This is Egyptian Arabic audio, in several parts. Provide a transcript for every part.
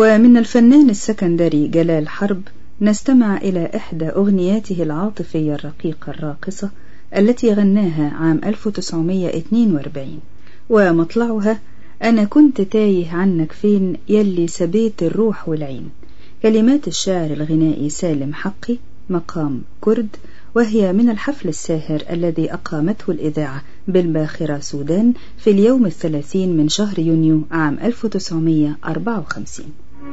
ومن الفنان السكندري جلال حرب نستمع إلى إحدى أغنياته العاطفية الرقيقة الراقصة التي غناها عام 1942 ومطلعها أنا كنت تايه عنك فين يلي سبيت الروح والعين كلمات الشاعر الغنائي سالم حقي مقام كرد وهي من الحفل الساهر الذي أقامته الإذاعة بالباخرة سودان في اليوم الثلاثين من شهر يونيو عام 1954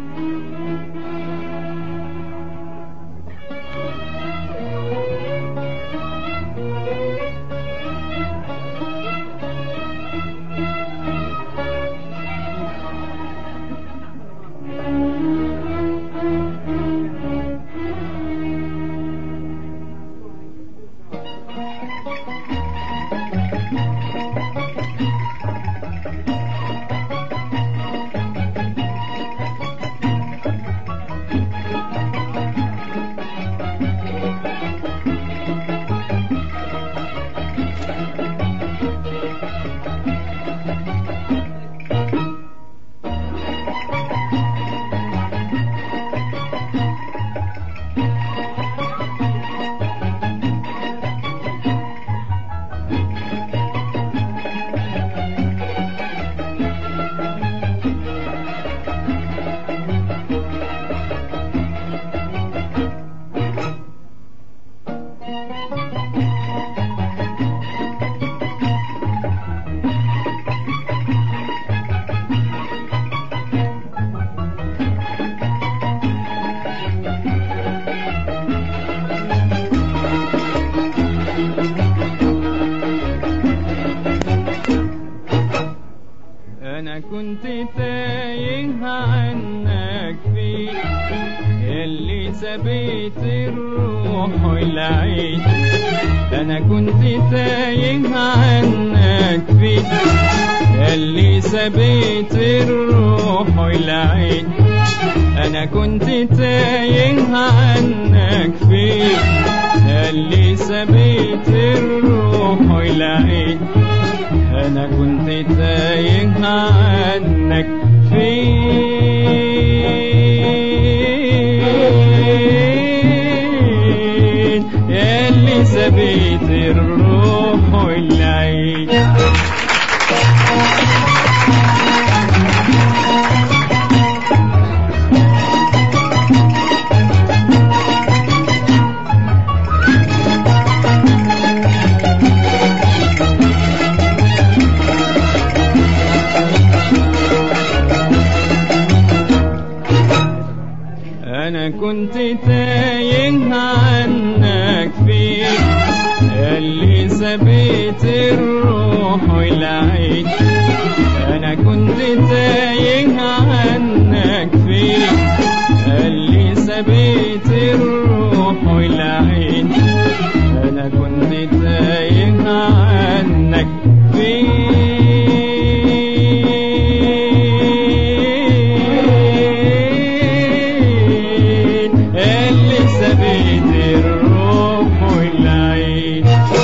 انا كنت تايه عنك فيك اللي سبيت الروح والعين انا كنت تايه عنك فيك اللي سبيت الروح والعين انا كنت تايه عنك فيك اللي سبيت الروح والعين انا كنت تايه عنك فين ياللي سبيت الروح والعين انا كنت تايه عنك فيك اللي سبيت الروح والعين انا كنت تايه عنك فيك اللي سبيت الروح والعين انا كنت تايه عنك فين اللي سبيت الروح والعين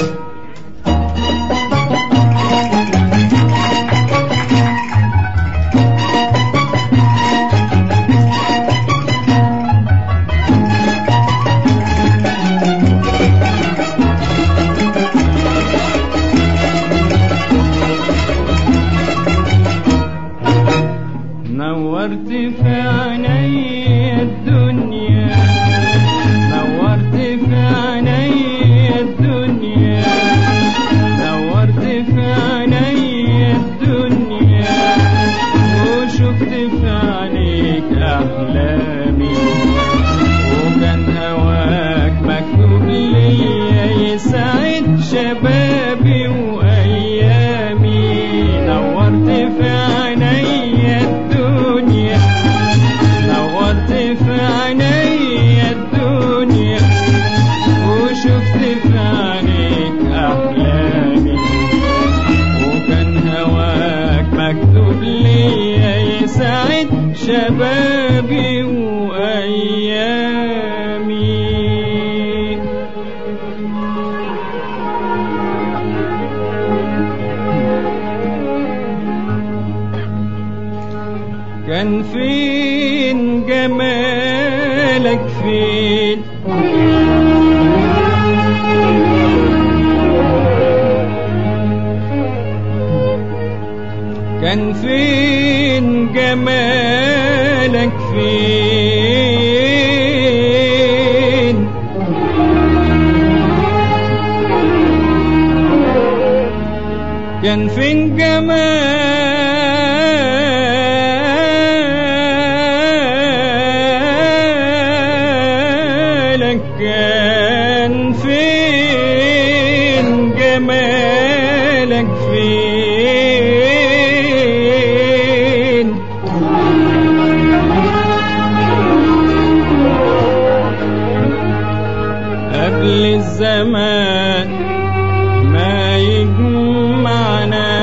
نورت في عيني الدنيا نورت في عيني الدنيا نورت في عيني الدنيا وشفت في عينيك أحلامي وكان هواك مكتوب ليا يسعد شبابي وأيامي نورت في عيني الدنيا نورت في عيني الدنيا وشفت في عينيك أحلامي وكان هواك مكتوب ليا يسعد شبابي وأيامي كان في فين جمالك فين كان فين جمالك فين كان فين جمالك كان فين جمالك فين قبل الزمان ما يجمعنا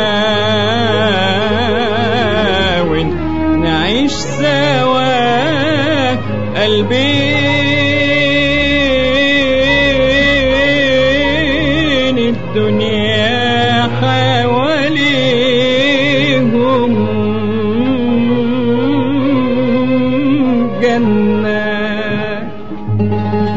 ونعيش سوا قلبين الدنيا حواليهم جنة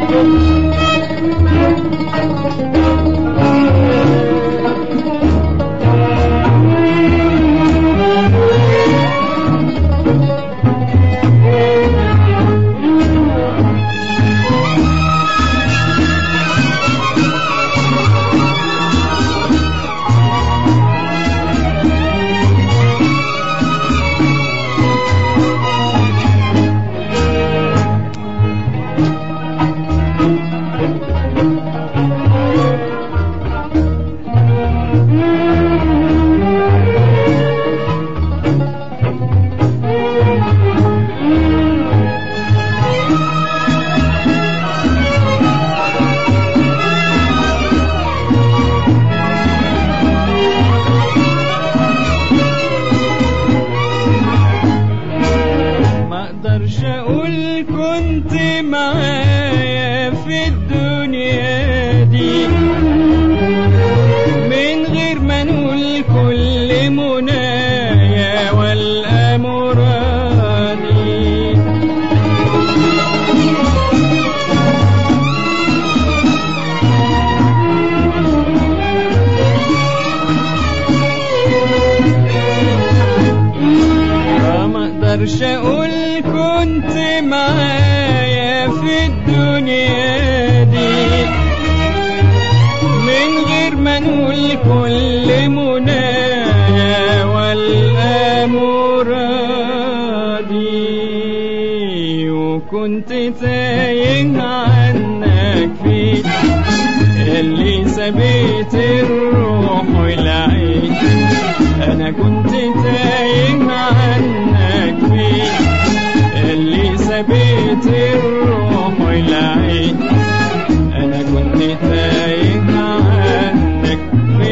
ما اقدرش اقول كنت معايا في الدنيا دي من غير ما نقول كل منايا والقى مرادي ما اقدرش اقول كنت معايا في الدنيا دي من غير ما نقول كل منايا والقى مرادي وكنت تايه عنك فيه اللي سبيت الروح والعين انا كنت تايه عنك فيه اللي سبيت الروح والعين انا كنت تايه عنك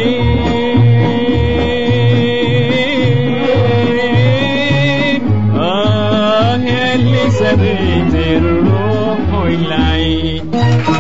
فيه اه يا اللي سبيت الروح والعين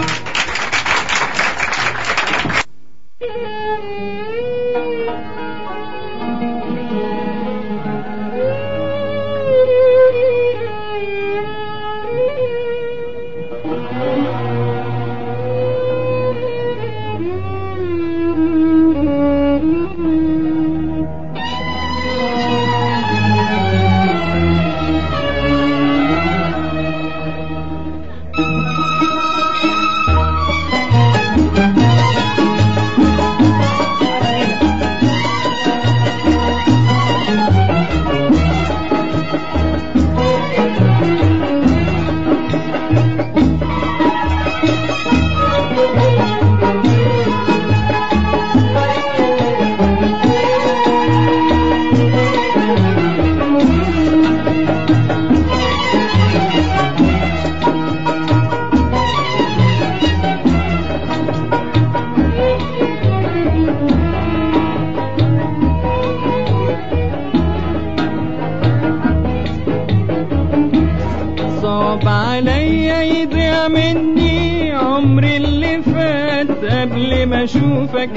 صعب عليا يضيع مني عمري اللي فات قبل ما اشوفك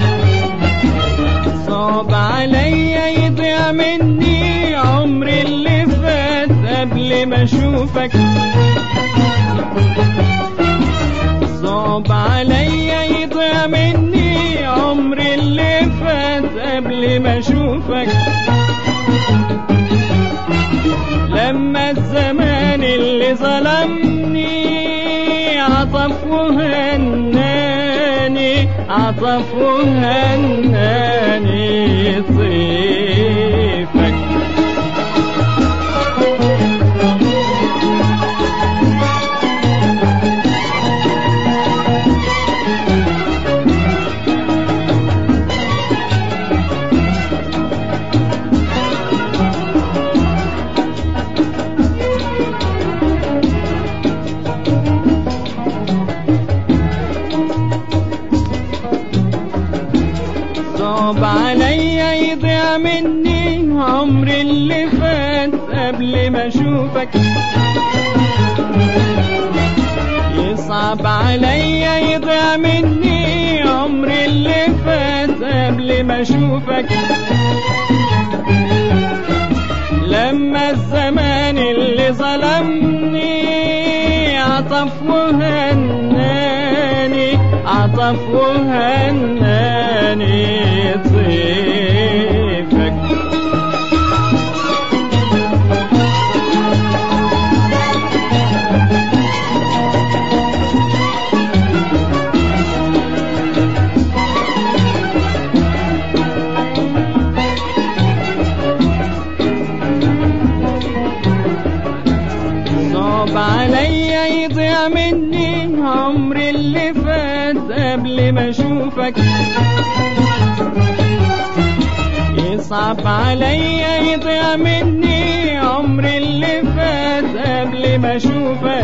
صعب عليا يضيع مني عمري اللي قبل ما اشوفك صعب عليا يضيع مني عمري اللي فات قبل ما اشوفك لما الزمان اللي ظلمني عطف وهناني عطف وهناني طيفك صعب عليا يضيع مني عمري اللي فات قبل ما اشوفك يصعب عليا يضيع مني عمري اللي فات قبل ما اشوفك لما الزمان اللي ظلمني عطف وهناني عطف وهناني طيفك صعب عليا يضيع مني عمري اللي فات قبل ما اشوفك يصعب عليا يضيع مني عمري اللي فات قبل ما اشوفك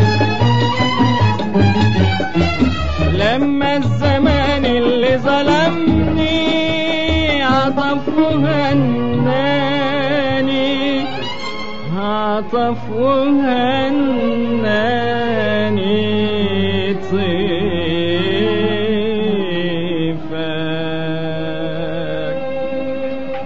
لما الزمان اللي ظلمني عطف وهناني عطف وهناني طيفك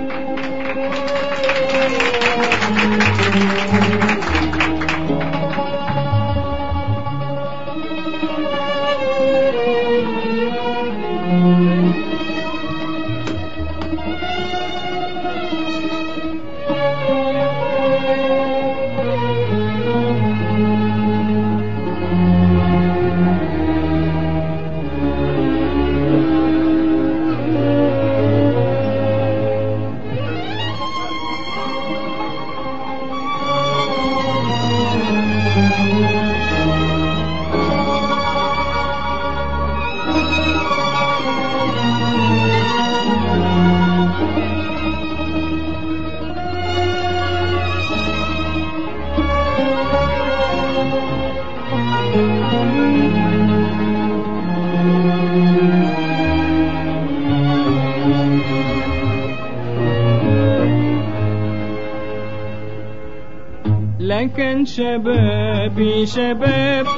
لكن شبابي شباب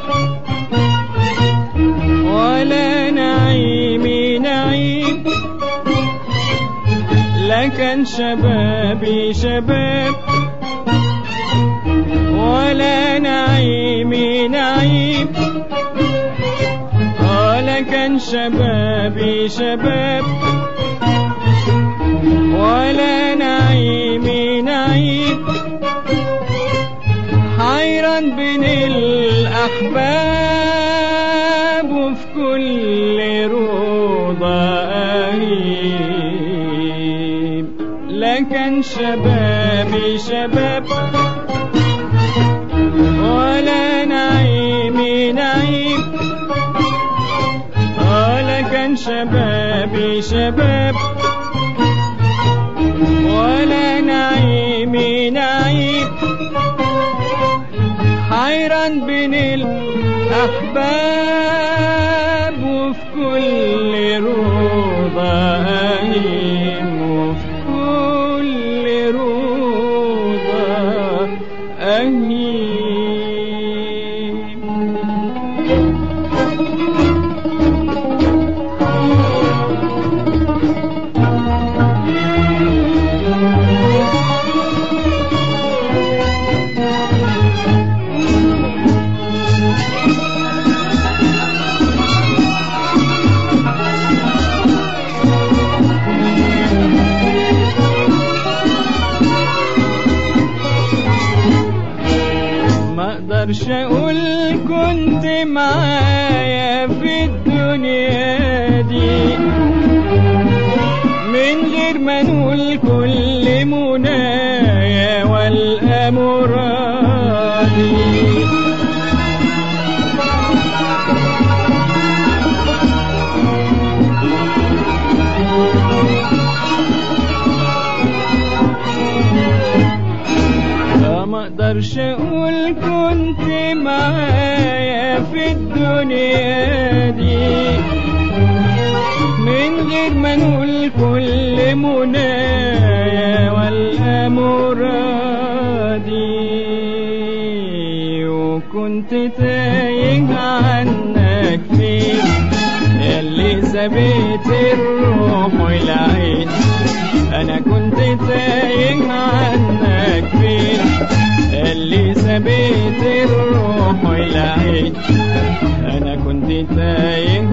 ولا نعيمي نعيم لكن شبابي شباب ولا نعيمي نعيم ولكن شبابي شباب ولا نعيمي نعيم حيران بين الأحباب وفي كل روضة أهيب لكن شبابي شباب ولا نعيمي نعيم ولكن شبابي شباب ولا نعيمي نعيم حيران بين الأحباب وفي كل روضة أهيم وفي كل روضة أهيم اقدرش اقول كنت معايا في الدنيا دي من غير ما نقول كل منايا والقى مرادي ما اقدرش اقول كنت معايا في الدنيا دي من غير ما نقول كل منايا والقى مرادي وكنت تايه عنك فين ياللي سبيت الروح والعين انا كنت تايه عنك فين اللي سبيت الروح والعين انا كنت تايه